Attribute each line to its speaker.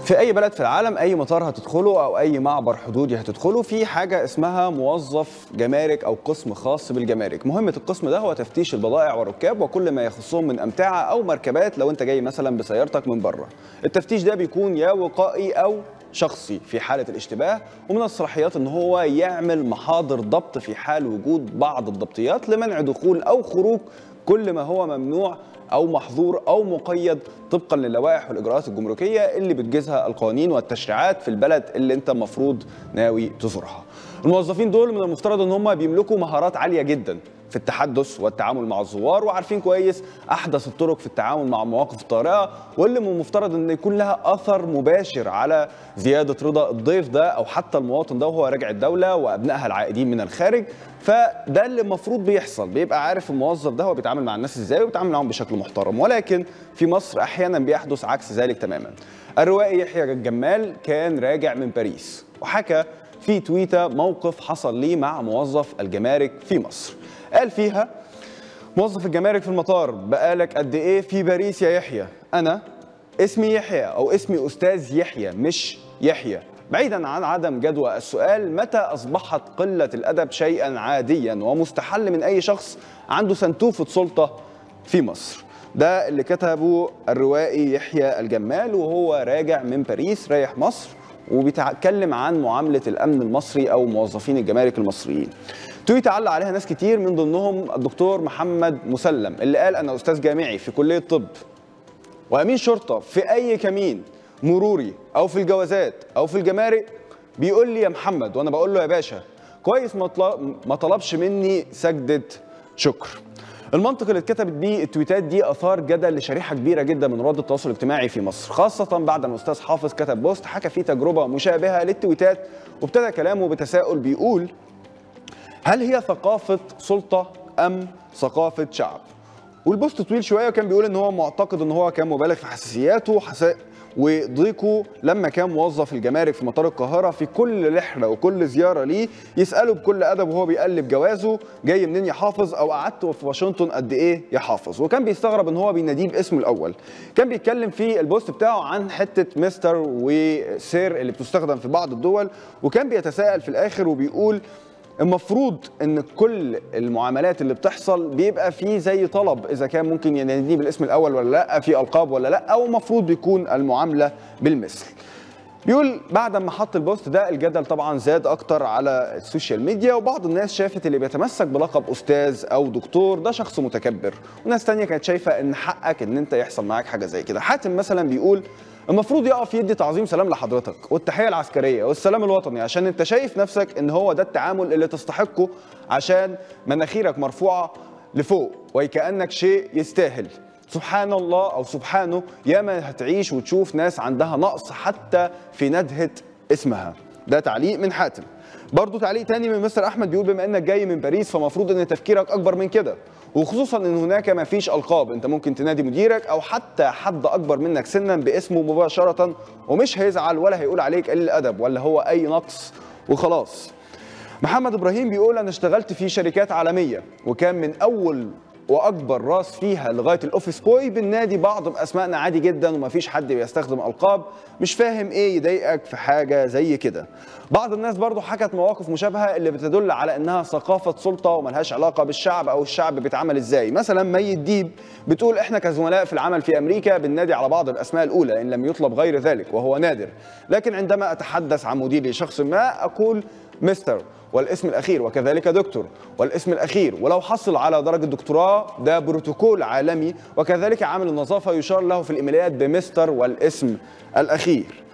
Speaker 1: في اي بلد في العالم اي مطار هتدخله او اي معبر حدودي هتدخله في حاجه اسمها موظف جمارك او قسم خاص بالجمارك مهمه القسم ده هو تفتيش البضائع والركاب وكل ما يخصهم من امتعه او مركبات لو انت جاي مثلا بسيارتك من بره التفتيش ده بيكون يا وقائي او شخصي في حالة الاشتباه ومن الصلاحيات ان هو يعمل محاضر ضبط في حال وجود بعض الضبطيات لمنع دخول او خروج كل ما هو ممنوع او محظور او مقيد طبقا للوائح والاجراءات الجمركيه اللي بتجيزها القوانين والتشريعات في البلد اللي انت المفروض ناوي تزورها. الموظفين دول من المفترض ان هم بيملكوا مهارات عاليه جدا في التحدث والتعامل مع الزوار وعارفين كويس احدث الطرق في التعامل مع مواقف الطارئه واللي من المفترض ان يكون لها اثر مباشر على زياده رضا الضيف ده او حتى المواطن ده وهو راجع الدوله وابنائها العائدين من الخارج فده اللي المفروض بيحصل بيبقى عارف الموظف ده هو بيتعامل مع الناس ازاي وبيتعامل معاهم بشكل محترم ولكن في مصر احيانا بيحدث عكس ذلك تماما الروائي يحيى الجمال كان راجع من باريس وحكى في تويتة موقف حصل ليه مع موظف الجمارك في مصر قال فيها موظف الجمارك في المطار بقالك قد ايه في باريس يا يحيى انا اسمي يحيى او اسمي استاذ يحيى مش يحيى بعيدا عن عدم جدوى السؤال متى اصبحت قله الادب شيئا عاديا ومستحل من اي شخص عنده سنتوفه سلطه في مصر ده اللي كتبه الروائي يحيى الجمال وهو راجع من باريس رايح مصر وبيتكلم عن معامله الامن المصري او موظفين الجمارك المصريين تويت علق عليها ناس كتير من ضمنهم الدكتور محمد مسلم اللي قال انا استاذ جامعي في كليه طب وامين شرطه في اي كمين مروري او في الجوازات او في الجمارك بيقول لي يا محمد وانا بقول له يا باشا كويس ما طلبش مني سجده شكر المنطق اللي اتكتبت بيه التويتات دي اثار جدل لشريحه كبيره جدا من رواد التواصل الاجتماعي في مصر خاصه بعد ما الاستاذ حافظ كتب بوست حكى فيه تجربه مشابهه للتويتات وابتدى كلامه بتساؤل بيقول هل هي ثقافه سلطه ام ثقافه شعب والبوست طويل شويه وكان بيقول ان هو معتقد ان هو كان مبالغ في حساسياته حسا... وضيقه لما كان موظف الجمارك في مطار القاهره في كل رحله وكل زياره ليه يساله بكل ادب وهو بيقلب جوازه جاي منين يا حافظ او قعدت في واشنطن قد ايه يا حافظ وكان بيستغرب ان هو بيناديه باسمه الاول كان بيتكلم في البوست بتاعه عن حته مستر وسير اللي بتستخدم في بعض الدول وكان بيتساءل في الاخر وبيقول المفروض ان كل المعاملات اللي بتحصل بيبقى في زي طلب اذا كان ممكن يناديه بالاسم الاول ولا لا في القاب ولا لا او المفروض بيكون المعامله بالمثل بيقول بعد ما حط البوست ده الجدل طبعا زاد اكتر على السوشيال ميديا وبعض الناس شافت اللي بيتمسك بلقب استاذ او دكتور ده شخص متكبر وناس تانية كانت شايفه ان حقك ان انت يحصل معاك حاجه زي كده حاتم مثلا بيقول المفروض يقف يدي تعظيم سلام لحضرتك والتحيه العسكريه والسلام الوطني عشان انت شايف نفسك ان هو ده التعامل اللي تستحقه عشان مناخيرك مرفوعه لفوق وكانك شيء يستاهل سبحان الله او سبحانه ياما هتعيش وتشوف ناس عندها نقص حتى في ندهه اسمها ده تعليق من حاتم برضه تعليق تاني من مستر احمد بيقول بما انك جاي من باريس فمفروض ان تفكيرك اكبر من كده وخصوصا ان هناك ما فيش القاب انت ممكن تنادي مديرك او حتى حد اكبر منك سنا باسمه مباشره ومش هيزعل ولا هيقول عليك قليل الادب ولا هو اي نقص وخلاص محمد ابراهيم بيقول انا اشتغلت في شركات عالميه وكان من اول واكبر راس فيها لغايه الاوفيس بوي بننادي بعض باسمائنا عادي جدا ومفيش حد بيستخدم القاب مش فاهم ايه يضايقك في حاجه زي كده بعض الناس برضو حكت مواقف مشابهه اللي بتدل على انها ثقافه سلطه وملهاش علاقه بالشعب او الشعب بيتعامل ازاي مثلا مي الديب بتقول احنا كزملاء في العمل في امريكا بننادي على بعض الاسماء الاولى ان لم يطلب غير ذلك وهو نادر لكن عندما اتحدث عن مديري لشخص ما اقول مستر والاسم الاخير وكذلك دكتور والاسم الاخير ولو حصل على درجه دكتوراه ده بروتوكول عالمي وكذلك عامل النظافه يشار له في الايميلات بمستر والاسم الاخير